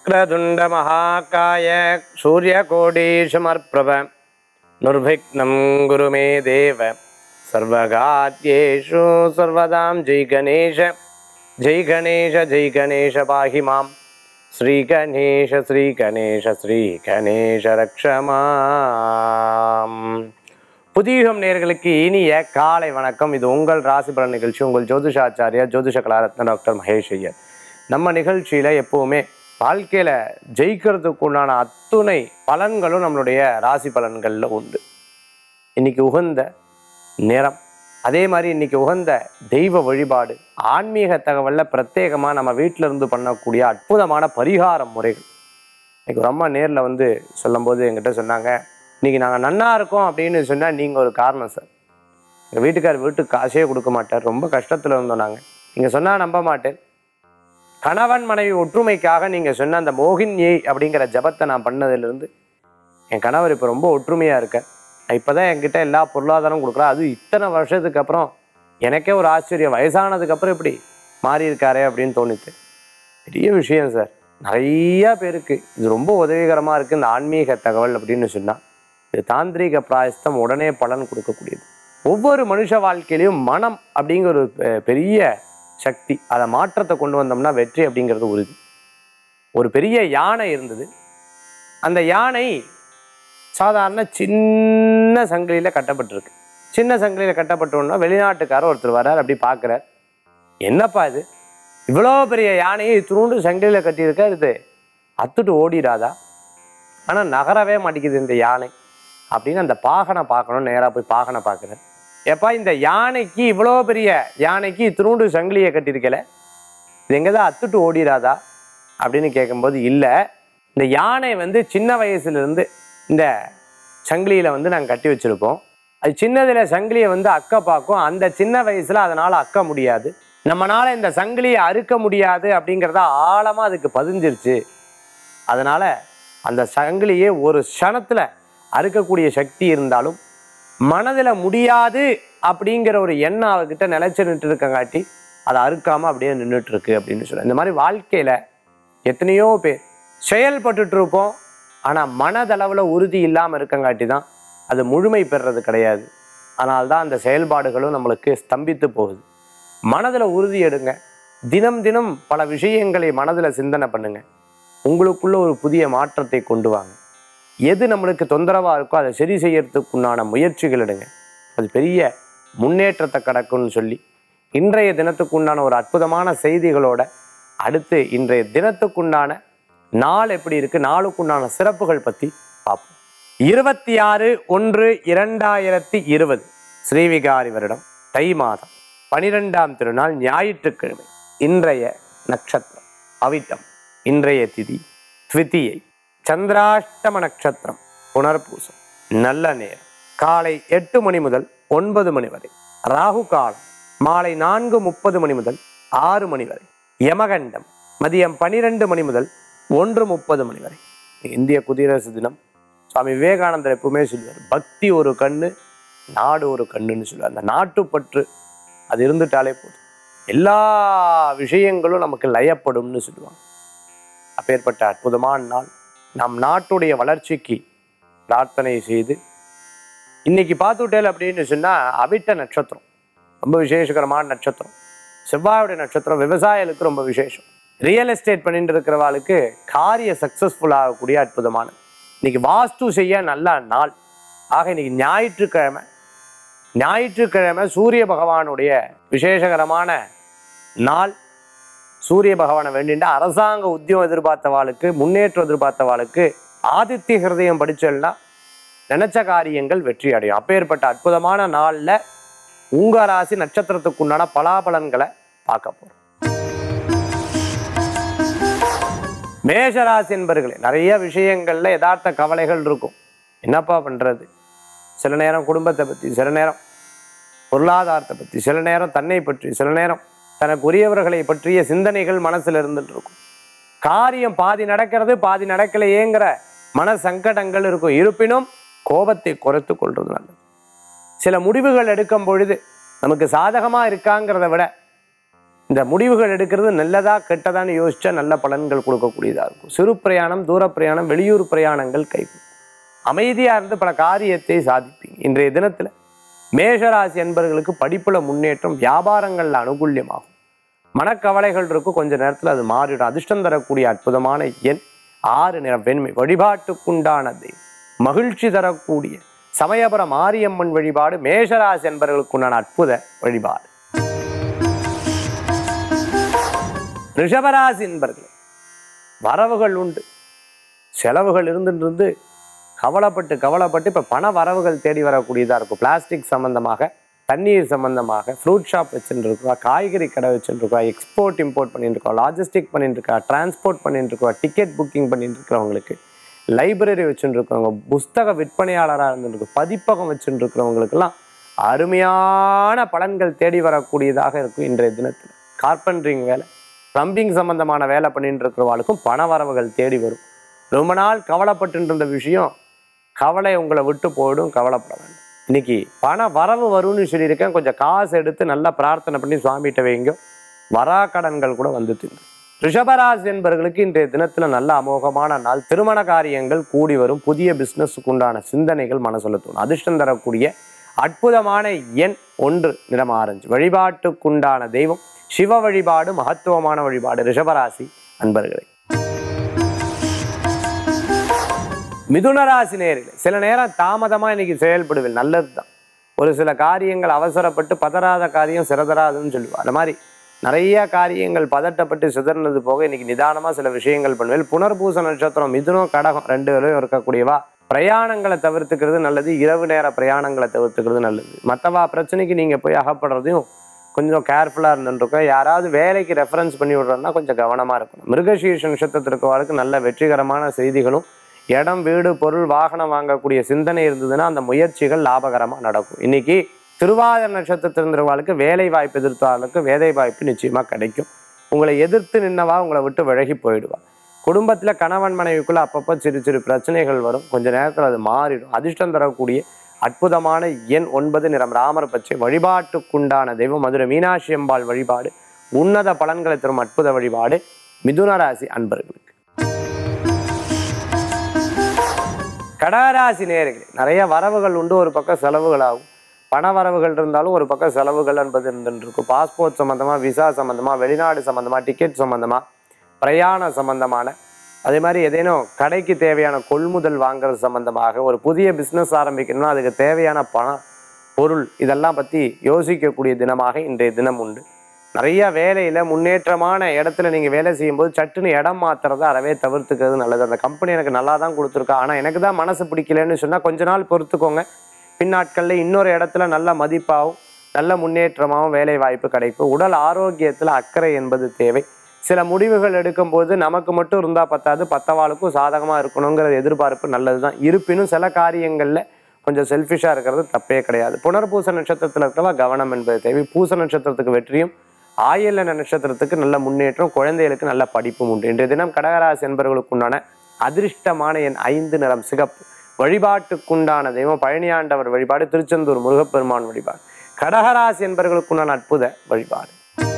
वक्रतुण्डमहाकाय सूर्यकोटीशमर्प्रभ निर्विघ्नं गुरु मे देव सर्वगात्येषु सर्वदां जय गणेश जय गणेश जय गणेश पाहि मां श्रीगणेश श्रीगणेश श्रीगणेश रक्ष மாம் புதியுகம் நேர்களுக்கு இனிய காலை வணக்கம் இது உங்கள் ராசி பலன் நிகழ்ச்சி உங்கள் ஜோதிஷாச்சாரியா ஜோதிஷ கலாரத்ன டாக்டர் மகேஷ் ஐயர் நம்ம நிகழ்ச்சியில் எப்போவுமே வாழ்க்கையில் ஜெயிக்கிறதுக்கு உண்டான அத்துணை பலன்களும் நம்மளுடைய ராசி பலன்களில் உண்டு இன்னைக்கு உகந்த நிறம் அதே மாதிரி இன்னைக்கு உகந்த தெய்வ வழிபாடு ஆன்மீக தகவலில் பிரத்யேகமாக நம்ம வீட்டில இருந்து பண்ணக்கூடிய அற்புதமான பரிகார முறைகள் இன்னைக்கு ஒரு அம்மா நேரில் வந்து சொல்லும்போது என்கிட்ட சொன்னாங்க இன்னைக்கு நாங்கள் நன்னா இருக்கோம் அப்படின்னு சொன்னால் நீங்கள் ஒரு காரணம் சார் எங்கள் வீட்டுக்கார் வீட்டுக்கு காசே கொடுக்க மாட்டார் ரொம்ப கஷ்டத்தில் இருந்தோம் நாங்கள் நீங்கள் சொன்னால் நம்ப மாட்டேன் கணவன் மனைவி ஒற்றுமைக்காக நீங்கள் சொன்ன அந்த மோகின்யை அப்படிங்கிற ஜபத்தை நான் பண்ணதிலிருந்து என் கணவர் இப்போ ரொம்ப ஒற்றுமையாக இருக்க இப்போ தான் என்கிட்ட எல்லா பொருளாதாரம் கொடுக்குறா அது இத்தனை வருஷத்துக்கு அப்புறம் எனக்கே ஒரு ஆச்சரியம் வயசானதுக்கப்புறம் இப்படி மாறி இருக்காரே அப்படின்னு தோணுச்சு பெரிய விஷயம் சார் நிறைய பேருக்கு இது ரொம்ப உதவிகரமாக இருக்குது இந்த ஆன்மீக தகவல் அப்படின்னு சொன்னால் இது தாந்திரீக பிராயஸ்தம் உடனே பலன் கொடுக்கக்கூடியது ஒவ்வொரு மனுஷ வாழ்க்கையிலையும் மனம் அப்படிங்கிற ஒரு பெ- பெரிய சக்தி அதை மாற்றத்தை கொண்டு வந்தோம்னா வெற்றி அப்படிங்கிறது உறுதி ஒரு பெரிய யானை இருந்தது அந்த யானை சாதாரண சின்ன சங்கிலியில் கட்டப்பட்டிருக்கு சின்ன சங்கிலியில் கட்டப்பட்டோன்னா வெளிநாட்டுக்காரர் ஒருத்தர் வரார் அப்படி பார்க்குறார் என்னப்பா இது இவ்வளோ பெரிய யானையை இத்தினூண்டு சங்கிலியில் கட்டியிருக்கார் இது அத்துட்டு ஓடிடாதா ஆனால் நகரவே மாட்டேங்குது இந்த யானை அப்படின்னு அந்த பாகனை பார்க்கணும் நேராக போய் பாகனை பார்க்குறார் எப்பா இந்த யானைக்கு இவ்வளோ பெரிய யானைக்கு இத்தினூண்டு சங்கிலியை கட்டியிருக்கல இது எங்கே தான் அத்துட்டு ஓடிடாதா அப்படின்னு கேட்கும்போது இல்லை இந்த யானை வந்து சின்ன வயசுலேருந்து இந்த சங்கிலியில் வந்து நாங்கள் கட்டி வச்சுருப்போம் அது சின்னதில் சங்கிலியை வந்து அக்க பார்க்கும் அந்த சின்ன வயசில் அதனால் அக்க முடியாது நம்மனால இந்த சங்கிலியை அறுக்க முடியாது அப்படிங்கிறத ஆழமாக அதுக்கு பதிஞ்சிருச்சு அதனால அந்த சங்கிலியை ஒரு க்ஷணத்தில் அறுக்கக்கூடிய சக்தி இருந்தாலும் மனதில் முடியாது அப்படிங்கிற ஒரு எண்ணம் அவர்கிட்ட நிலைச்சு நின்று இருக்கங்காட்டி அதை அறுக்காம அப்படியே நின்றுட்டு இருக்கு அப்படின்னு சொல்ல இந்த மாதிரி வாழ்க்கையில எத்தனையோ பேர் செயல்பட்டுட்டு இருப்போம் ஆனால் மனதளவில் உறுதி இல்லாமல் இருக்கங்காட்டி தான் அது முழுமை பெறுறது கிடையாது ஆனால் தான் அந்த செயல்பாடுகளும் நம்மளுக்கு ஸ்தம்பித்து போகுது மனதில் உறுதி எடுங்க தினம் தினம் பல விஷயங்களை மனதில் சிந்தனை பண்ணுங்க உங்களுக்குள்ள ஒரு புதிய மாற்றத்தை கொண்டு வாங்க எது நம்மளுக்கு தொந்தரவாக இருக்கோ அதை சரி செய்யறதுக்கு உண்டான முயற்சிகள் எடுங்க அது பெரிய முன்னேற்றத்தை கடக்கும்னு சொல்லி இன்றைய தினத்துக்கு உண்டான ஒரு அற்புதமான செய்திகளோட அடுத்து இன்றைய தினத்துக்குண்டான நாள் எப்படி இருக்கு நாளுக்குண்டான சிறப்புகள் பற்றி பார்ப்போம் இருபத்தி ஆறு ஒன்று இரண்டாயிரத்தி இருபது ஸ்ரீவிகாரி வருடம் தை மாதம் பனிரெண்டாம் திருநாள் ஞாயிற்றுக்கிழமை இன்றைய நட்சத்திரம் அவிட்டம் இன்றைய திதி த்விதியை சந்திராஷ்டம நட்சத்திரம் புனர்பூசம் நல்ல நேரம் காலை எட்டு மணி முதல் ஒன்பது மணி வரை ராகு காலம் மாலை நான்கு முப்பது மணி முதல் ஆறு மணி வரை யமகண்டம் மதியம் பனிரெண்டு மணி முதல் ஒன்று முப்பது மணி வரை இந்திய குடியரசு தினம் சுவாமி விவேகானந்தர் எப்பவுமே சொல்லுவார் பக்தி ஒரு கண்ணு நாடு ஒரு கண்ணுன்னு சொல்லுவார் அந்த நாட்டுப்பற்று அது இருந்துட்டாலே போதும் எல்லா விஷயங்களும் நமக்கு லயப்படும்னு சொல்லுவாங்க அப்பேற்பட்ட அற்புதமான நாள் நம் நாட்டுடைய வளர்ச்சிக்கு பிரார்த்தனை செய்து இன்னைக்கு பார்த்துட்டேல் அப்படின்னு சொன்னா அவிட்ட நட்சத்திரம் ரொம்ப விசேஷகரமான நட்சத்திரம் செவ்வாயுடைய நட்சத்திரம் விவசாயிகளுக்கு ரொம்ப விசேஷம் ரியல் எஸ்டேட் பண்ணிட்டு இருக்கிறவாளுக்கு காரிய சக்சஸ்ஃபுல் ஆகக்கூடிய அற்புதமான இன்னைக்கு வாஸ்து செய்ய நல்ல நாள் ஆக இன்னைக்கு ஞாயிற்றுக்கிழமை ஞாயிற்றுக்கிழமை சூரிய பகவானுடைய விசேஷகரமான நாள் சூரிய பகவானை வேண்டிட்டு அரசாங்க உத்தியோகம் எதிர்பார்த்தவாளுக்கு முன்னேற்றம் எதிர்பார்த்தவாளுக்கு ஆதித்ய ஹிருதயம் படிச்சல்னா நினைச்ச காரியங்கள் வெற்றி அடையும் அப்பேற்பட்ட அற்புதமான நாள்ல உங்க ராசி நட்சத்திரத்துக்கு உண்டான பலாபலன்களை பார்க்க போறோம் மேஷராசி என்பர்களே நிறைய விஷயங்கள்ல யதார்த்த கவலைகள் இருக்கும் என்னப்பா பண்றது சில நேரம் குடும்பத்தை பத்தி சில நேரம் பொருளாதாரத்தை பற்றி சில நேரம் தன்னை பற்றி சில நேரம் தனக்கு உரியவர்களை பற்றிய சிந்தனைகள் மனசுல இருந்துட்டு இருக்கும் காரியம் பாதி நடக்கிறது பாதி நடக்கலையேங்கிற மன சங்கடங்கள் இருக்கும் இருப்பினும் கோபத்தை குறைத்து கொள்றது நல்லது சில முடிவுகள் எடுக்கும் பொழுது நமக்கு சாதகமா இருக்காங்கிறத விட இந்த முடிவுகள் எடுக்கிறது நல்லதா கெட்டதான்னு யோசிச்சா நல்ல பலன்கள் கொடுக்கக்கூடியதாக இருக்கும் சிறு பிரயாணம் தூர பிரயாணம் வெளியூர் பிரயாணங்கள் கைகூடும் அமைதியா இருந்து பல காரியத்தை சாதிப்பீங்க இன்றைய தினத்துல மேஷராசி என்பவர்களுக்கு படிப்புல முன்னேற்றம் வியாபாரங்கள்ல அனுகூல்யமாகும் மனக்கவலைகள் இருக்கும் கொஞ்ச நேரத்துல அது மாறிடும் அதிர்ஷ்டம் தரக்கூடிய அற்புதமான எண் ஆறு நிறம் வெண்மை வழிபாட்டுக்குண்டானது மகிழ்ச்சி தரக்கூடிய சமயபுர மாரியம்மன் வழிபாடு மேஷராசி என்பவர்களுக்குண்டான அற்புத வழிபாடு ரிஷபராசி என்பர்களே வரவுகள் உண்டு செலவுகள் இருந்துட்டு இருந்து கவலைப்பட்டு கவலைப்பட்டு இப்போ பண வரவுகள் தேடி வரக்கூடியதாக இருக்கும் பிளாஸ்டிக் சம்பந்தமாக தண்ணீர் சம்பந்தமாக ஃப்ரூட் ஷாப் வச்சுட்டு இருக்கா காய்கறி கடை வச்சுட்டு இருக்கா எக்ஸ்போர்ட் இம்போர்ட் பண்ணிட்டு இருக்கா லாஜிஸ்டிக் பண்ணிட்டு இருக்கா டிரான்ஸ்போர்ட் பண்ணிட்டு இருக்கா டிக்கெட் புக்கிங் பண்ணிட்டு இருக்கிறவங்களுக்கு லைப்ரரி வச்சுட்டு இருக்கிறவங்க புஸ்தக விற்பனையாளராக இருந்துருக்கு பதிப்பகம் வச்சுட்டு இருக்கிறவங்களுக்கெல்லாம் அருமையான பலன்கள் தேடி வரக்கூடியதாக இருக்கும் இன்றைய தினத்தில் கார்பெண்டரிங் வேலை ப்ளம்பிங் சம்பந்தமான வேலை பண்ணிட்டு இருக்கிறவாளுக்கும் பண வரவுகள் தேடி வரும் ரொம்ப நாள் கவலைப்பட்டு இருந்த விஷயம் கவலை உங்களை விட்டு போயிடும் கவலைப்பட வேண்டாம் இன்னைக்கு பண வரவு வரும்னு சொல்லியிருக்கேன் கொஞ்சம் காசு எடுத்து நல்லா பிரார்த்தனை பண்ணி சுவாமிகிட்ட வைங்க வரா கடன்கள் கூட வந்து தின்னு ரிஷபராசி என்பவர்களுக்கு இன்றைய தினத்துல நல்ல அமோகமான நாள் திருமண காரியங்கள் கூடி வரும் புதிய பிசினஸுக்கு உண்டான சிந்தனைகள் மனசுல தோணும் அதிர்ஷ்டம் தரக்கூடிய அற்புதமான எண் ஒன்று நிறம் ஆரஞ்சு வழிபாட்டுக்குண்டான தெய்வம் சிவ வழிபாடு மகத்துவமான வழிபாடு ரிஷபராசி அன்பர்களே மிதுன ராசி நேரில் சில நேரம் தாமதமா இன்னைக்கு செயல்படுவில் நல்லதுதான் ஒரு சில காரியங்கள் அவசரப்பட்டு பதறாத காரியம் சிறதராதுன்னு சொல்லுவா அந்த மாதிரி நிறைய காரியங்கள் பதட்டப்பட்டு சிதறினது போக இன்னைக்கு நிதானமா சில விஷயங்கள் பண்ணுவேன் புனர்பூச நட்சத்திரம் மிதுனம் கடகம் ரெண்டு பேரும் இருக்கக்கூடியவா பிரயாணங்களை தவிர்த்துக்கிறது நல்லது இரவு நேர பிரயாணங்களை தவிர்த்துக்கிறது நல்லது மற்றவா பிரச்சனைக்கு நீங்க போய் அகப்படுறதையும் கொஞ்சம் கேர்ஃபுல்லாக இருந்துருக்கோம் யாராவது வேலைக்கு ரெஃபரன்ஸ் பண்ணி விடுறோம்னா கொஞ்சம் கவனமாக இருக்கணும் மிருகசீர்ஷ நட்சத்திரத்தில் இருக்கவர்களுக்கு நல்ல வெற்றிகரமான செய்திகளும் இடம் வீடு பொருள் வாகனம் வாங்கக்கூடிய சிந்தனை இருந்ததுன்னா அந்த முயற்சிகள் லாபகரமாக நடக்கும் இன்னைக்கு திருவாதிர நட்சத்திரத்தில் இருந்தவர்களுக்கு வேலை வாய்ப்பு எதிர்த்தாளுக்கு வேலை வாய்ப்பு நிச்சயமாக கிடைக்கும் உங்களை எதிர்த்து நின்னவா உங்களை விட்டு விலகி போயிடுவா குடும்பத்தில் கணவன் மனைவிக்குள்ள அப்பப்போ சிறு சிறு பிரச்சனைகள் வரும் கொஞ்ச நேரத்தில் அது மாறிடும் அதிர்ஷ்டம் தரக்கூடிய அற்புதமான எண் ஒன்பது நிறம் ராமர் பச்சை வழிபாட்டுக்குண்டான தெய்வம் மதுரை மீனாட்சி அம்பாள் வழிபாடு உன்னத பலன்களை தரும் அற்புத வழிபாடு மிதுன ராசி அன்பர்களுக்கு கடகராசி நேர்களே நிறைய வரவுகள் உண்டு ஒரு பக்கம் செலவுகள் ஆகும் பண வரவுகள் இருந்தாலும் ஒரு பக்கம் செலவுகள் என்பது இருந்துட்டு இருக்கும் பாஸ்போர்ட் சம்மந்தமா விசா சம்மந்தமா வெளிநாடு சம்மந்தமா டிக்கெட் சம்மந்தமா பிரயாணம் சம்மந்தமான அதே மாதிரி ஏதேனும் கடைக்கு தேவையான கொள்முதல் வாங்குறது சம்மந்தமாக ஒரு புதிய பிஸ்னஸ் ஆரம்பிக்கணும்னா அதுக்கு தேவையான பணம் பொருள் இதெல்லாம் பற்றி யோசிக்கக்கூடிய தினமாக இன்றைய தினம் உண்டு நிறைய வேலையில் முன்னேற்றமான இடத்துல நீங்கள் வேலை செய்யும்போது சட்டுன்னு இடம் மாத்துறதை அறவே தவிர்த்துக்கிறது நல்லது அந்த கம்பெனி எனக்கு நல்லா தான் கொடுத்துருக்கா ஆனால் எனக்கு தான் மனசு பிடிக்கலன்னு சொன்னால் கொஞ்ச நாள் பொறுத்துக்கோங்க பின்னாட்களில் இன்னொரு இடத்துல நல்ல மதிப்பாகவும் நல்ல முன்னேற்றமாகவும் வேலை வாய்ப்பு கிடைக்கும் உடல் ஆரோக்கியத்தில் அக்கறை என்பது தேவை சில முடிவுகள் எடுக்கும்போது நமக்கு மட்டும் இருந்தால் பத்தாது பத்தவாளுக்கும் சாதகமாக இருக்கணுங்கிற எதிர்பார்ப்பு நல்லது தான் இருப்பினும் சில காரியங்களில் கொஞ்சம் செல்ஃபிஷாக இருக்கிறது தப்பே கிடையாது புனர்பூச நட்சத்திரத்தில் இருக்கிறவா கவனம் என்பது தேவை பூச நட்சத்திரத்துக்கு வெற்றியும் ஆயில்ல நட்சத்திரத்துக்கு நல்ல முன்னேற்றம் குழந்தைகளுக்கு நல்ல படிப்பும் உண்டு இன்றைய தினம் கடகராசி என்பவர்களுக்கு உண்டான அதிர்ஷ்டமான என் ஐந்து நிறம் சிகப்பு வழிபாட்டுக்குண்டான தெய்வம் பழனியாண்டவர் வழிபாடு திருச்செந்தூர் முருகப்பெருமான் வழிபாடு கடகராசி என்பவர்களுக்குண்டான அற்புத வழிபாடு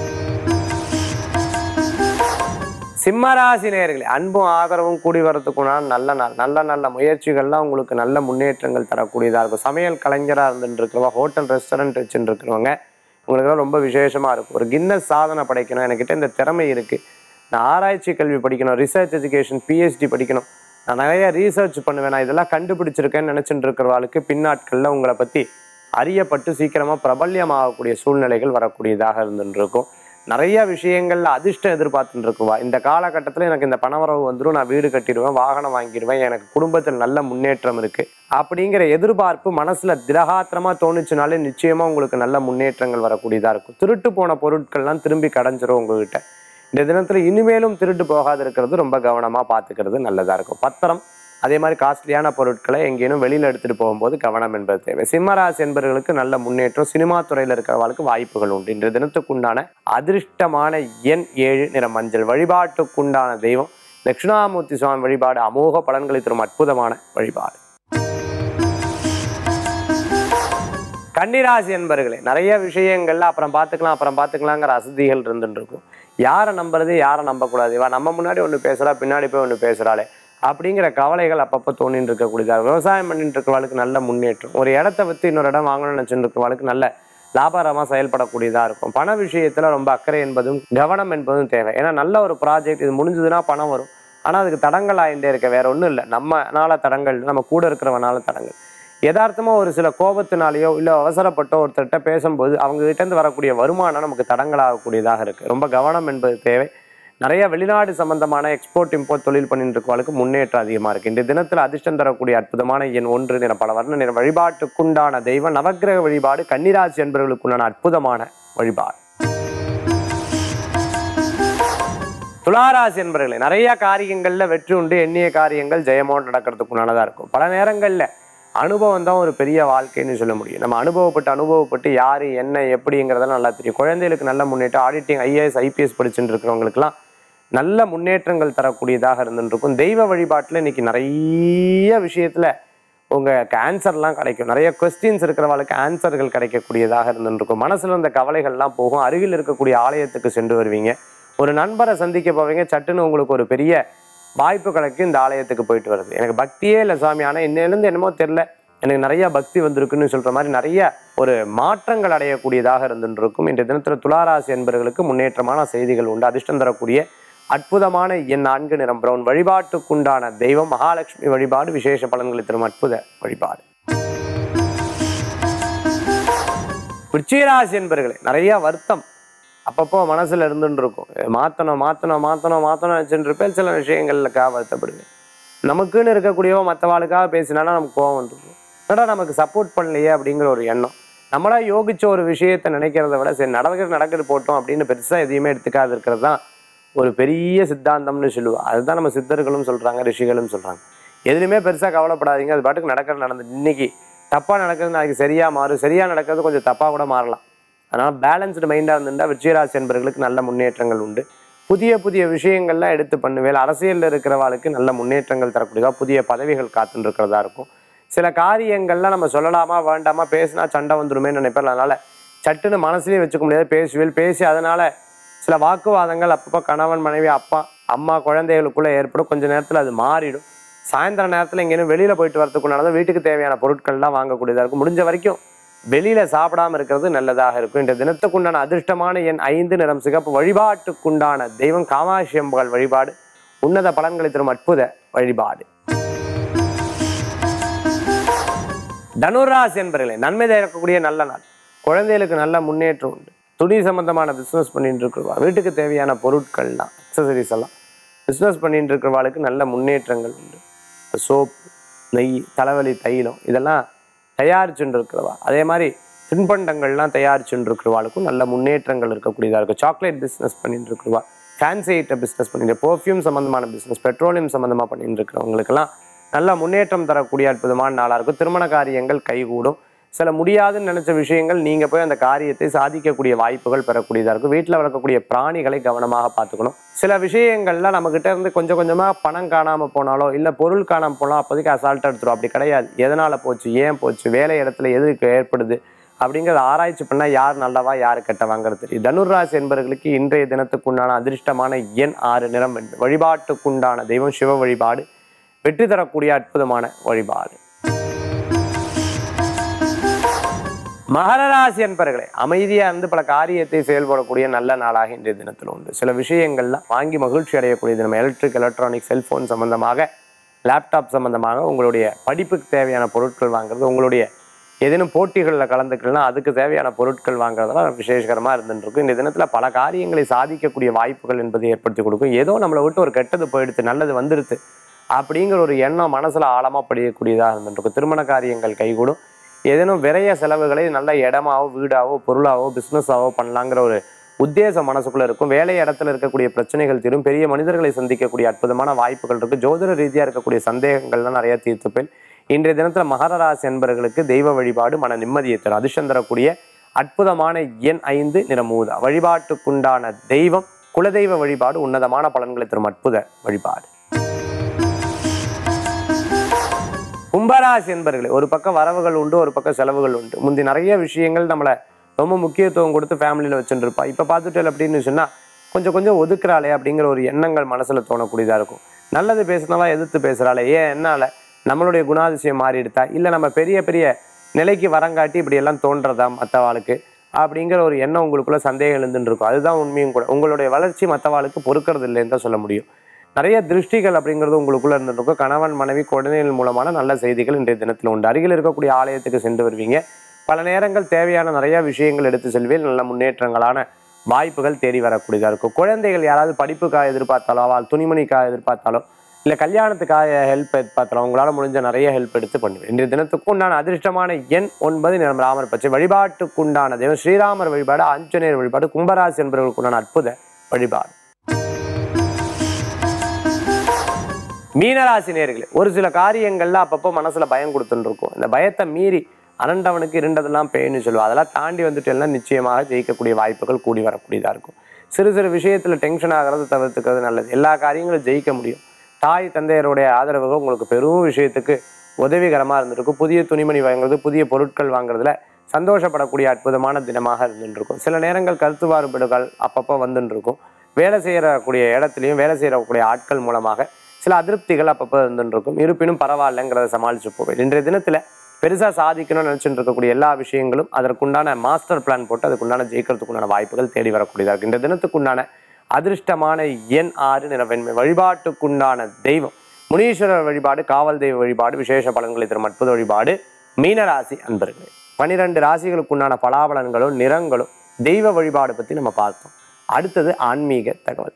சிம்மராசி நேயர்களே அன்பும் ஆதரவும் கூடி வரதுக்குண்டான நல்ல நாள் நல்ல நல்ல முயற்சிகள்லாம் உங்களுக்கு நல்ல முன்னேற்றங்கள் தரக்கூடியதாக இருக்கும் சமையல் கலைஞராக இருந்துட்டு இருக்கிறவங்க ஹோட்டல் ரெஸ்டாரண்ட் வச்சுட்டு இருக்கிறவங்க உங்களுக்குலாம் ரொம்ப விசேஷமாக இருக்கும் ஒரு கின்னஸ் சாதனை படைக்கணும் என்கிட்ட இந்த திறமை இருக்குது நான் ஆராய்ச்சி கல்வி படிக்கணும் ரிசர்ச் எஜுகேஷன் பிஹெச்டி படிக்கணும் நான் நிறைய ரீசர்ச் பண்ணுவேன் நான் இதெல்லாம் கண்டுபிடிச்சிருக்கேன்னு நினச்சிட்டு இருக்கிறவாளுக்கு பின்னாட்களில் உங்களை பற்றி அறியப்பட்டு சீக்கிரமாக பிரபல்யமாகக்கூடிய சூழ்நிலைகள் வரக்கூடியதாக இருந்துட்டு இருக்கும் நிறைய விஷயங்கள்ல அதிர்ஷ்டம் எதிர்பார்த்துட்டு இருக்குவா இந்த காலகட்டத்தில் எனக்கு இந்த பணவரவு வந்துடும் நான் வீடு கட்டிடுவேன் வாகனம் வாங்கிடுவேன் எனக்கு குடும்பத்தில் நல்ல முன்னேற்றம் இருக்கு அப்படிங்கிற எதிர்பார்ப்பு மனசுல திரகாத்திரமா தோணுச்சுனாலே நிச்சயமா உங்களுக்கு நல்ல முன்னேற்றங்கள் வரக்கூடியதா இருக்கும் திருட்டு போன பொருட்கள்லாம் திரும்பி கடைஞ்சிரும் உங்ககிட்ட இந்த தினத்துல இனிமேலும் திருட்டு போகாது இருக்கிறது ரொம்ப கவனமா பார்த்துக்கிறது நல்லதா இருக்கும் பத்திரம் அதே மாதிரி காஸ்ட்லியான பொருட்களை எங்கேனும் வெளியில் எடுத்துட்டு போகும்போது கவனம் என்பது தேவை சிம்மராசி என்பவர்களுக்கு நல்ல முன்னேற்றம் சினிமா துறையில் இருக்கிறவர்களுக்கு வாய்ப்புகள் உண்டு இன்றைய தினத்துக்குண்டான அதிர்ஷ்டமான எண் ஏழு நிற மஞ்சள் வழிபாட்டுக்குண்டான தெய்வம் தட்சிணாமூர்த்தி சுவாமி வழிபாடு அமோக பலன்களை தரும் அற்புதமான வழிபாடு கன்னிராசி என்பர்களே நிறைய விஷயங்கள்ல அப்புறம் பார்த்துக்கலாம் அப்புறம் பார்த்துக்கலாங்கிற அசதிகள் இருந்துட்டு இருக்கும் யாரை நம்புறது யாரை நம்பக்கூடாது இவா நம்ம முன்னாடி ஒன்று பேசுறா பின்னாடி போய் ஒன்று பேசுறாளே அப்படிங்கிற கவலைகள் அப்பப்போ தோணிட்டு இருக்கக்கூடியதா விவசாயம் பண்ணிட்டு இருக்கிறவளுக்கு நல்ல முன்னேற்றம் ஒரு இடத்த வித்து இன்னொரு இடம் வாங்கணும்னு நினச்சிட்டு இருக்கிறவளுக்கு நல்ல லாபகரமாக செயல்படக்கூடியதாக இருக்கும் பண விஷயத்தில் ரொம்ப அக்கறை என்பதும் கவனம் என்பதும் தேவை ஏன்னா நல்ல ஒரு ப்ராஜெக்ட் இது முடிஞ்சதுன்னா பணம் வரும் ஆனால் அதுக்கு தடங்கள் ஆகிட்டே இருக்க வேற ஒன்றும் இல்லை நம்மனால தடங்கள் நம்ம கூட இருக்கிறவனால தடங்கள் யதார்த்தமாக ஒரு சில கோபத்தினாலேயோ இல்லை அவசரப்பட்டோ ஒருத்தர்கிட்ட பேசும்போது அவங்க கிட்டேருந்து வரக்கூடிய வருமானம் நமக்கு தடங்களாகக்கூடியதாக இருக்குது ரொம்ப கவனம் என்பது தேவை நிறைய வெளிநாடு சம்பந்தமான எக்ஸ்போர்ட் இம்போர்ட் தொழில் பண்ணிட்டு இருக்கவங்களுக்கு முன்னேற்றம் அதிகமாக இருக்குது இந்த தினத்தில் அதிர்ஷ்டம் தரக்கூடிய அற்புதமான எண் ஒன்று நிற பல வர்ண நிற வழிபாட்டுக்குண்டான தெய்வம் நவக்கிரக வழிபாடு கன்னிராசி என்பவர்களுக்குண்டான அற்புதமான வழிபாடு துளாராசி என்பவர்களே நிறைய காரியங்கள்ல வெற்றி உண்டு எண்ணிய காரியங்கள் ஜெயமோடு நடக்கிறதுக்குண்டானதா இருக்கும் பல நேரங்கள்ல அனுபவம் தான் ஒரு பெரிய வாழ்க்கைன்னு சொல்ல முடியும் நம்ம அனுபவப்பட்டு அனுபவப்பட்டு யாரு என்ன எப்படிங்கிறதெல்லாம் நல்லா தெரியும் குழந்தைகளுக்கு நல்ல முன்னேற்றம் ஆடிட்டிங் ஐஏஎஸ் ஐபிஎஸ் படிச்சுட்டு இருக்கிறவங்களுக்குலாம் நல்ல முன்னேற்றங்கள் தரக்கூடியதாக இருந்துட்டு இருக்கும் தெய்வ வழிபாட்டில் இன்னைக்கு நிறைய விஷயத்துல உங்க ஆன்சர்லாம் கிடைக்கும் நிறைய கொஸ்டின்ஸ் இருக்கிறவங்களுக்கு ஆன்சர்கள் கிடைக்கக்கூடியதாக இருந்துட்டு இருக்கும் மனசுல இருந்த கவலைகள்லாம் போகும் அருகில் இருக்கக்கூடிய ஆலயத்துக்கு சென்று வருவீங்க ஒரு நண்பரை சந்திக்க போவீங்க சட்டுன்னு உங்களுக்கு ஒரு பெரிய வாய்ப்பு கிடைக்கும் இந்த ஆலயத்துக்கு போயிட்டு வருது எனக்கு பக்தியே இல்லை சாமி ஆனால் இன்னிலேருந்து என்னமோ தெரில எனக்கு நிறைய பக்தி வந்திருக்குன்னு சொல்ற மாதிரி நிறைய ஒரு மாற்றங்கள் அடையக்கூடியதாக இருந்துட்டு இருக்கும் இன்றைய தினத்தில் துளாராசி என்பவர்களுக்கு முன்னேற்றமான செய்திகள் உண்டு அதிர்ஷ்டம் தரக்கூடிய அற்புதமான என் நான்கு நிறம் பிரவுன் வழிபாட்டுக்குண்டான தெய்வம் மகாலட்சுமி வழிபாடு விசேஷ பலன்களை தரும் அற்புத வழிபாடு விருச்சிகராசி என்பர்களே நிறைய வருத்தம் அப்பப்போ மனசுல இருந்துட்டு இருக்கும் மாத்தணும் மாத்தணும் மாத்தணும் மாத்தணும் வச்சுட்டு இருப்பேன் சில விஷயங்களுக்காக வருத்தப்படுவேன் நமக்குன்னு இருக்கக்கூடியவோ மற்றவாளுக்காக பேசினாலும் நமக்கு கோவம் வந்துருக்கும் என்னடா நமக்கு சப்போர்ட் பண்ணலையே அப்படிங்கிற ஒரு எண்ணம் நம்மளா யோகிச்ச ஒரு விஷயத்தை நினைக்கிறத விட சரி நடக்கிறது நடக்கிறது போட்டோம் அப்படின்னு பெருசா எதையுமே எடுத்துக்காது இருக்கிறது தான் ஒரு பெரிய சித்தாந்தம்னு சொல்லுவா அதுதான் நம்ம சித்தர்களும் சொல்றாங்க ரிஷிகளும் சொல்றாங்க எதுலையுமே பெருசா கவலைப்படாதீங்க அது பாட்டுக்கு நடக்கிறது நடந்து இன்னைக்கு தப்பா நடக்கிறது நாளைக்கு சரியா மாறும் சரியா நடக்கிறது கொஞ்சம் தப்பா கூட மாறலாம் அதனால் பேலன்ஸ்டு மைண்டாக இருந்திருந்தா விருச்சிகராசி என்பவர்களுக்கு நல்ல முன்னேற்றங்கள் உண்டு புதிய புதிய விஷயங்கள்லாம் எடுத்து பண்ணுவேன் அரசியலில் இருக்கிறவாளுக்கு நல்ல முன்னேற்றங்கள் தரக்கூடியதா புதிய பதவிகள் காத்துட்டு இருக்கிறதா இருக்கும் சில காரியங்கள்லாம் நம்ம சொல்லலாமா வேண்டாமா பேசினா சண்டை வந்துருமே நினைப்பேன் அதனால சட்டுன்னு மனசுலயே வச்சுக்க முடியாது பேசுவேல் பேசி அதனால சில வாக்குவாதங்கள் அப்பப்போ கணவன் மனைவி அப்பா அம்மா குழந்தைகளுக்குள்ள ஏற்படும் கொஞ்ச நேரத்தில் அது மாறிடும் சாயந்தர நேரத்தில் எங்கேயும் வெளியில போயிட்டு வரதுக்குண்டானது வீட்டுக்கு தேவையான பொருட்கள்லாம் வாங்கக்கூடியதா இருக்கும் முடிஞ்ச வரைக்கும் வெளியில சாப்பிடாம இருக்கிறது நல்லதாக இருக்கும் இந்த தினத்துக்குண்டான அதிர்ஷ்டமான எண் ஐந்து நிறம் சிகப்பு வழிபாட்டுக்குண்டான தெய்வம் காமாட்சி அம்பாள் வழிபாடு உன்னத பலன்களை தரும் அற்புத வழிபாடு தனுராசி என்பர்களே நன்மை தரக்கூடிய நல்ல நாள் குழந்தைகளுக்கு நல்ல முன்னேற்றம் உண்டு துணி சம்பந்தமான பிஸ்னஸ் பண்ணிட்டு இருக்கிறவா வீட்டுக்கு தேவையான பொருட்கள்லாம் அக்சசரிஸ் எல்லாம் பிஸ்னஸ் பண்ணிட்டு இருக்கிறவாளுக்கு நல்ல முன்னேற்றங்கள் உண்டு சோப் நெய் தலைவலி தைலம் இதெல்லாம் தயாரிச்சுட்டு இருக்கிறவா அதே மாதிரி தின்பண்டங்கள்லாம் தயாரிச்சுட்டு இருக்கிறவாளுக்கும் நல்ல முன்னேற்றங்கள் இருக்கக்கூடியதாக இருக்கும் சாக்லேட் பிஸ்னஸ் பண்ணிட்டு இருக்கிறவா ஃபேன்சி ஐட்டம் பிஸ்னஸ் பண்ணிட்டு பெர்ஃப்யூம் சம்மந்தமான பிஸ்னஸ் பெட்ரோலியம் சம்மந்தமாக பண்ணிட்டு இருக்கிறவங்களுக்கெல்லாம் நல்ல முன்னேற்றம் தரக்கூடிய அற்புதமான நாளாக இருக்கும் திருமண காரியங்கள் கைகூடும் சில முடியாதுன்னு நினைச்ச விஷயங்கள் நீங்க போய் அந்த காரியத்தை சாதிக்கக்கூடிய வாய்ப்புகள் பெறக்கூடியதா இருக்கும் வீட்டில் வளர்க்கக்கூடிய பிராணிகளை கவனமாக பார்த்துக்கணும் சில விஷயங்கள்ல நம்ம கிட்ட இருந்து கொஞ்சம் கொஞ்சமா பணம் காணாம போனாலோ இல்ல பொருள் காணாம போனாலும் அப்போதைக்கு அசால்ட்டா எடுத்துரும் அப்படி கிடையாது எதனால போச்சு ஏன் போச்சு வேலை இடத்துல எதுக்கு ஏற்படுது அப்படிங்கிறத ஆராய்ச்சி பண்ணா யார் நல்லவா யார் கெட்டவாங்கிறது தெரியும் தனுர்ராசி என்பவர்களுக்கு இன்றைய தினத்துக்குண்டான அதிர்ஷ்டமான எண் ஆறு நிறம் வெண்மை. வழிபாட்டுக்குண்டான தெய்வம் சிவ வழிபாடு வெற்றி தரக்கூடிய அற்புதமான வழிபாடு மகர ராசி என்பர்களே அமைதியா இருந்து பல காரியத்தை செயல்படக்கூடிய நல்ல நாளாக இன்றைய தினத்தில் உண்டு சில விஷயங்கள்லாம் வாங்கி மகிழ்ச்சி அடையக்கூடிய தினம் எலக்ட்ரிக் எலக்ட்ரானிக் செல்போன் சம்பந்தமாக லேப்டாப் சம்பந்தமாக உங்களுடைய படிப்புக்கு தேவையான பொருட்கள் வாங்குறது உங்களுடைய ஏதேனும் போட்டிகளில் கலந்துக்கலாம் அதுக்கு தேவையான பொருட்கள் வாங்குறதெல்லாம் விசேஷகரமாக இருந்துட்டு இருக்கும் இந்த தினத்தில் பல காரியங்களை சாதிக்கக்கூடிய வாய்ப்புகள் என்பதை ஏற்படுத்தி கொடுக்கும் ஏதோ நம்மளை விட்டு ஒரு கெட்டது போயிடுத்து நல்லது வந்துடுது அப்படிங்கிற ஒரு எண்ணம் மனசுல ஆழமா படியக்கூடியதாக இருந்துட்டு இருக்கும் திருமண காரியங்கள் கைகூடும் ஏதேனும் விரைய செலவுகளை நல்ல இடமாவோ வீடாவோ பொருளாவோ பிஸ்னஸாவோ பண்ணலாங்கிற ஒரு உத்தேசம் மனசுக்குள்ள இருக்கும் வேலை இடத்துல இருக்கக்கூடிய பிரச்சனைகள் தீரும் பெரிய மனிதர்களை சந்திக்கக்கூடிய அற்புதமான வாய்ப்புகள் இருக்கு ஜோதிட ரீதியா இருக்கக்கூடிய சந்தேகங்கள்லாம் நிறைய தீர்த்துப்பேன் இன்றைய தினத்துல மகர ராசி என்பவர்களுக்கு தெய்வ வழிபாடு மன நிம்மதியை தரும் அதிர்ஷ்டம் தரக்கூடிய அற்புதமான எண் ஐந்து நிறமூதா வழிபாட்டுக்குண்டான தெய்வம் குலதெய்வ வழிபாடு உன்னதமான பலன்களை தரும் அற்புத வழிபாடு கும்பராசி என்பர்களே ஒரு பக்கம் வரவுகள் உண்டு ஒரு பக்கம் செலவுகள் உண்டு முந்தி நிறைய விஷயங்கள் நம்மளை ரொம்ப முக்கியத்துவம் கொடுத்து ஃபேமிலியில் வச்சுட்டு இருப்பா இப்போ பார்த்துட்டு அப்படின்னு சொன்னால் கொஞ்சம் கொஞ்சம் ஒதுக்குறாளே அப்படிங்கிற ஒரு எண்ணங்கள் மனசில் தோணக்கூடியதாக இருக்கும் நல்லது பேசுனவா எதிர்த்து பேசுகிறாளே ஏன் என்னால் நம்மளுடைய குணாதிசயம் மாறிடுதா இல்லை நம்ம பெரிய பெரிய நிலைக்கு வரங்காட்டி இப்படி எல்லாம் தோன்றதா மற்றவாளுக்கு அப்படிங்கிற ஒரு எண்ணம் உங்களுக்குள்ள சந்தேகம் எழுந்துட்டு இருக்கும் அதுதான் உண்மையும் கூட உங்களுடைய வளர்ச்சி மற்றவாளுக்கு பொறுக்கிறது இல்லைன்னு தான் சொல்ல முடியும் நிறைய திருஷ்டிகள் அப்படிங்கிறது உங்களுக்குள்ள இருந்துருக்கும் கணவன் மனைவி குழந்தைகள் மூலமான நல்ல செய்திகள் இன்றைய தினத்தில் உண்டு அருகில் இருக்கக்கூடிய ஆலயத்துக்கு சென்று வருவீங்க பல நேரங்கள் தேவையான நிறைய விஷயங்கள் எடுத்து செல்வேல் நல்ல முன்னேற்றங்களான வாய்ப்புகள் தேடி வரக்கூடியதாக இருக்கும் குழந்தைகள் யாராவது படிப்புக்காக எதிர்பார்த்தாலோ அவள் துணிமணிக்காக எதிர்பார்த்தாலோ இல்லை கல்யாணத்துக்காக ஹெல்ப் எதிர்பார்த்தாலோ உங்களால் முடிஞ்ச நிறைய ஹெல்ப் எடுத்து பண்ணுவேன் இன்றைய தினத்துக்கு உண்டான அதிர்ஷ்டமான எண் ஒன்பது நிறம் ராமர் பச்சை வழிபாட்டுக்குண்டான தெய்வம் ஸ்ரீராமர் வழிபாடு ஆஞ்சநேயர் வழிபாடு கும்பராசி என்பவர்களுக்கு உண்டான அற்புத வழிபாடு மீனராசி நேர்களே ஒரு சில காரியங்கள்ல அப்பப்போ மனசுல பயம் கொடுத்துட்டு இருக்கும் இந்த பயத்தை மீறி அரண்டவனுக்கு இருண்டதெல்லாம் பேய்னு சொல்லுவோம் அதெல்லாம் தாண்டி வந்துட்டு எல்லாம் நிச்சயமாக ஜெயிக்கக்கூடிய வாய்ப்புகள் கூடி வரக்கூடியதா இருக்கும் சிறு சிறு விஷயத்துல டென்ஷன் ஆகிறது தவிர்த்துக்கிறது நல்லது எல்லா காரியங்களும் ஜெயிக்க முடியும் தாய் தந்தையருடைய ஆதரவுகள் உங்களுக்கு பெரும் விஷயத்துக்கு உதவிகரமாக இருந்திருக்கும் புதிய துணிமணி வாங்குறது புதிய பொருட்கள் வாங்குறதுல சந்தோஷப்படக்கூடிய அற்புதமான தினமாக இருந்துருக்கும் சில நேரங்கள் கருத்து வேறுபாடுகள் அப்பப்போ வந்துட்டு இருக்கும் வேலை செய்யக்கூடிய இடத்துலையும் வேலை செய்யக்கூடிய ஆட்கள் மூலமாக சில அதிருப்திகள் அப்பப்போ இருந்துட்டு இருக்கும் இருப்பினும் பரவாயில்லைங்கிறத சமாளிச்சு போவேன் இன்றைய தினத்தில் பெருசாக சாதிக்கணும்னு நினச்சிட்டு இருக்கக்கூடிய எல்லா விஷயங்களும் அதற்குண்டான மாஸ்டர் பிளான் போட்டு அதுக்குண்டான ஜெயிக்கிறதுக்குண்டான வாய்ப்புகள் தேடி வரக்கூடியதாக இருக்கு இந்த தினத்துக்குண்டான அதிர்ஷ்டமான எண் ஆறு நிறவெண்மை வழிபாட்டுக்குண்டான தெய்வம் முனீஸ்வரர் வழிபாடு காவல் தெய்வ வழிபாடு விசேஷ பலன்களை தரும் அற்புத வழிபாடு மீனராசி அன்பர்களே பனிரெண்டு ராசிகளுக்குண்டான பலாபலன்களும் நிறங்களும் தெய்வ வழிபாடு பற்றி நம்ம பார்த்தோம் அடுத்தது ஆன்மீக தகவல்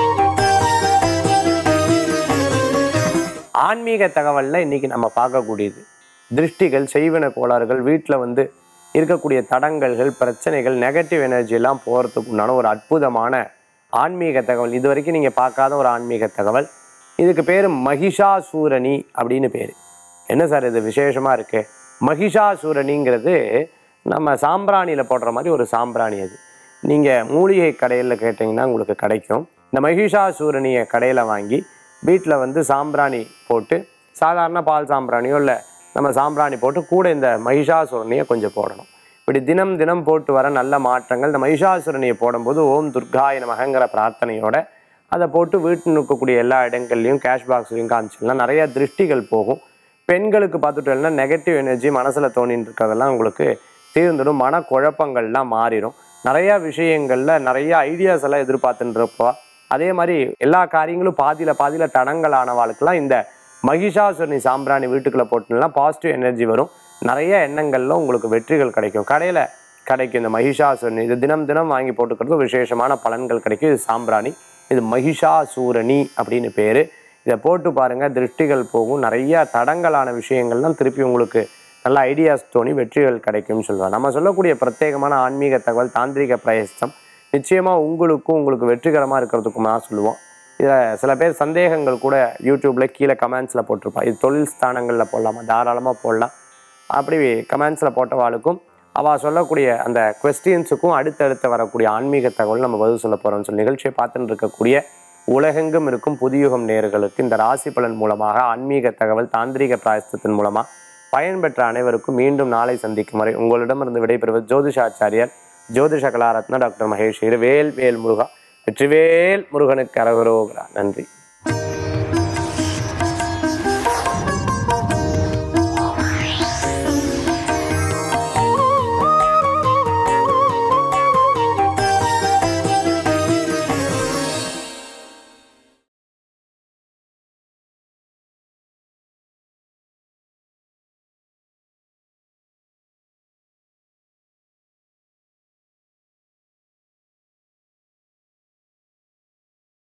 ஆன்மீக தகவல்ல இன்னைக்கு நம்ம பார்க்கக்கூடியது திருஷ்டிகள் செய்வன கோளாறுகள் வீட்டில் வந்து இருக்கக்கூடிய தடங்கல்கள் பிரச்சனைகள் நெகட்டிவ் எனர்ஜி எல்லாம் போகிறதுக்கு உண்டான ஒரு அற்புதமான ஆன்மீக தகவல் இது வரைக்கும் நீங்கள் பார்க்காத ஒரு ஆன்மீக தகவல் இதுக்கு பேர் மகிஷாசூரணி அப்படின்னு பேர் என்ன சார் இது விசேஷமாக இருக்கு மகிஷாசூரணிங்கிறது நம்ம சாம்பிராணியில் போடுற மாதிரி ஒரு சாம்பிராணி அது நீங்கள் மூலிகை கடையில் கேட்டிங்கன்னா உங்களுக்கு கிடைக்கும் இந்த மகிஷாசூரணியை கடையில் வாங்கி வீட்டில் வந்து சாம்பிராணி போட்டு சாதாரண பால் சாம்பிராணியோ இல்லை நம்ம சாம்பிராணி போட்டு கூட இந்த மகிஷாசுரணியை கொஞ்சம் போடணும் இப்படி தினம் தினம் போட்டு வர நல்ல மாற்றங்கள் இந்த மகிஷாசுரணியை போடும்போது ஓம் துர்காய நமகங்கிற பிரார்த்தனையோட அதை போட்டு வீட்டில் இருக்கக்கூடிய எல்லா இடங்கள்லையும் கேஷ் பாக்ஸ்லையும் காமிச்சிடலாம் நிறைய திருஷ்டிகள் போகும் பெண்களுக்கு பார்த்துட்டோம்னா நெகட்டிவ் எனர்ஜி மனசில் தோணின்னு இருக்கிறதெல்லாம் உங்களுக்கு தீர்ந்துடும் மன குழப்பங்கள்லாம் மாறிடும் நிறையா விஷயங்களில் நிறைய ஐடியாஸ் எல்லாம் எதிர்பார்த்துட்டு இருப்பா அதே மாதிரி எல்லா காரியங்களும் பாதியில் பாதியில் தடங்கலானவாளுக்கெல்லாம் இந்த மகிஷாசுரணி சாம்பிராணி வீட்டுக்குள்ளே போட்டுனா பாசிட்டிவ் எனர்ஜி வரும் நிறைய எண்ணங்கள்ல உங்களுக்கு வெற்றிகள் கிடைக்கும் கடையில் கிடைக்கும் இந்த மகிஷாசுரணி இது தினம் தினம் வாங்கி போட்டுக்கிறது விசேஷமான பலன்கள் கிடைக்கும் இது சாம்பிராணி இது மகிஷாசூரணி அப்படின்னு பேர் இதை போட்டு பாருங்க திருஷ்டிகள் போகும் நிறைய தடங்கலான விஷயங்கள்லாம் திருப்பி உங்களுக்கு நல்ல ஐடியாஸ் தோணி வெற்றிகள் கிடைக்கும்னு சொல்லுவாங்க நம்ம சொல்லக்கூடிய பிரத்யேகமான ஆன்மீக தகவல் தாந்திரிக பிரயஸ்தம் நிச்சயமாக உங்களுக்கும் உங்களுக்கு வெற்றிகரமாக இருக்கிறதுக்கும் நான் சொல்லுவோம் இதில் சில பேர் சந்தேகங்கள் கூட யூடியூப்பில் கீழே கமெண்ட்ஸில் போட்டிருப்பா இது தொழில் ஸ்தானங்களில் போடலாமா தாராளமாக போடலாம் அப்படி கமெண்ட்ஸில் போட்டவாளுக்கும் அவள் சொல்லக்கூடிய அந்த கொஸ்டின்ஸுக்கும் அடுத்தடுத்து வரக்கூடிய ஆன்மீக தகவல் நம்ம பதில் சொல்ல போகிறோம்னு சொல்லி நிகழ்ச்சியை பார்த்துட்டு இருக்கக்கூடிய உலகெங்கும் இருக்கும் புதியுகம் நேயர்களுக்கு இந்த ராசி பலன் மூலமாக ஆன்மீக தகவல் தாந்திரிக பிராயஸ்தத்தின் மூலமாக பயன்பெற்ற அனைவருக்கும் மீண்டும் நாளை சந்திக்கும் வரை உங்களிடமிருந்து விடைபெறுவது ஜோதிஷாச்சாரியர் ஜோதிஷ கலாரத்ன டாக்டர் மகேஷ் வேல் வேல் முருகா வெற்றிவேல் முருகனுக்கு அரகரோகரா நன்றி